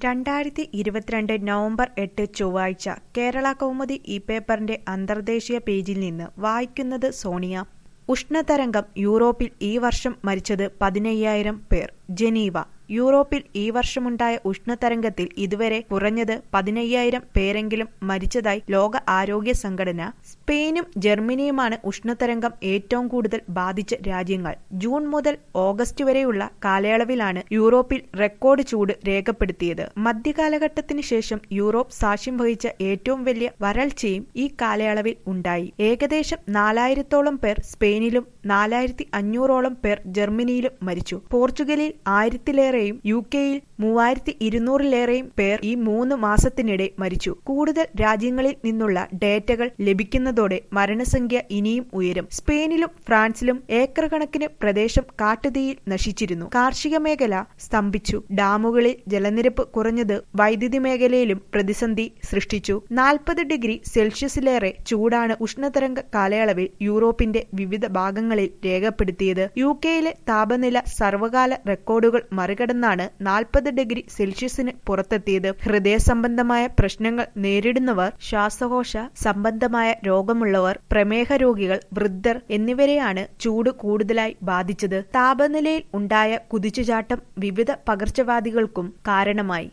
രണ്ടായിരത്തി ഇരുപത്തിരണ്ട് നവംബർ എട്ട് ചൊവ്വാഴ്ച കേരള കൗമുദി ഈ പേപ്പറിന്റെ അന്തർദേശീയ പേജിൽ നിന്ന് വായിക്കുന്നത് സോണിയ ഉഷ്ണതരംഗം യൂറോപ്പിൽ ഈ വർഷം മരിച്ചത് പതിനയ്യായിരം പേർ ജനീവ യൂറോപ്പിൽ ഈ വർഷമുണ്ടായ ഉഷ്ണതരംഗത്തിൽ ഇതുവരെ കുറഞ്ഞത് പതിനയ്യായിരം പേരെങ്കിലും മരിച്ചതായി ലോക ആരോഗ്യ സംഘടന സ്പെയിനും ജർമ്മനിയുമാണ് ഉഷ്ണതരംഗം ഏറ്റവും കൂടുതൽ ബാധിച്ച രാജ്യങ്ങൾ ജൂൺ മുതൽ ഓഗസ്റ്റ് വരെയുള്ള കാലയളവിലാണ് യൂറോപ്പിൽ റെക്കോർഡ് ചൂട് രേഖപ്പെടുത്തിയത് മധ്യകാലഘട്ടത്തിന് ശേഷം യൂറോപ്പ് സാക്ഷ്യം വഹിച്ച ഏറ്റവും വലിയ വരൾച്ചയും ഈ കാലയളവിൽ ഉണ്ടായി ഏകദേശം നാലായിരത്തോളം പേർ സ്പെയിനിലും നാലായിരത്തി അഞ്ഞൂറോളം പേർ ജർമ്മനിയിലും മരിച്ചു പോർച്ചുഗലിൽ ആയിരത്തിലേറെയും യു കെയിൽ മൂവായിരത്തി ഇരുന്നൂറിലേറെയും പേർ ഈ മൂന്ന് മാസത്തിനിടെ മരിച്ചു കൂടുതൽ രാജ്യങ്ങളിൽ നിന്നുള്ള ഡേറ്റകൾ ലഭിക്കുന്നതോടെ മരണസംഖ്യ ഇനിയും ഉയരും സ്പെയിനിലും ഫ്രാൻസിലും ഏക്കർ കണക്കിന് പ്രദേശം കാട്ടുതീയിൽ നശിച്ചിരുന്നു കാർഷിക മേഖല സ്തംഭിച്ചു ഡാമുകളിൽ ജലനിരപ്പ് കുറഞ്ഞത് വൈദ്യുതി മേഖലയിലും പ്രതിസന്ധി സൃഷ്ടിച്ചു നാൽപ്പത് ഡിഗ്രി സെൽഷ്യസിലേറെ ചൂടാണ് ഉഷ്ണതരംഗ കാലയളവിൽ യൂറോപ്പിന്റെ വിവിധ ഭാഗങ്ങളിൽ രേഖപ്പെടുത്തിയത് യു കെയിലെ താപനില സർവകാല റെക്കോർഡുകൾ മറികടന്നാണ് നാൽപ്പത് ഡിഗ്രി സെൽഷ്യസിന് പുറത്തെത്തിയത് ഹൃദയ സംബന്ധമായ പ്രശ്നങ്ങൾ നേരിടുന്നവർ ശ്വാസകോശ സംബന്ധമായ രോഗമുള്ളവർ പ്രമേഹ രോഗികൾ വൃദ്ധർ എന്നിവരെയാണ് ചൂട് കൂടുതലായി ബാധിച്ചത് താപനിലയിൽ ഉണ്ടായ കുതിച്ചുചാട്ടം വിവിധ പകർച്ചവ്യാധികൾക്കും കാരണമായി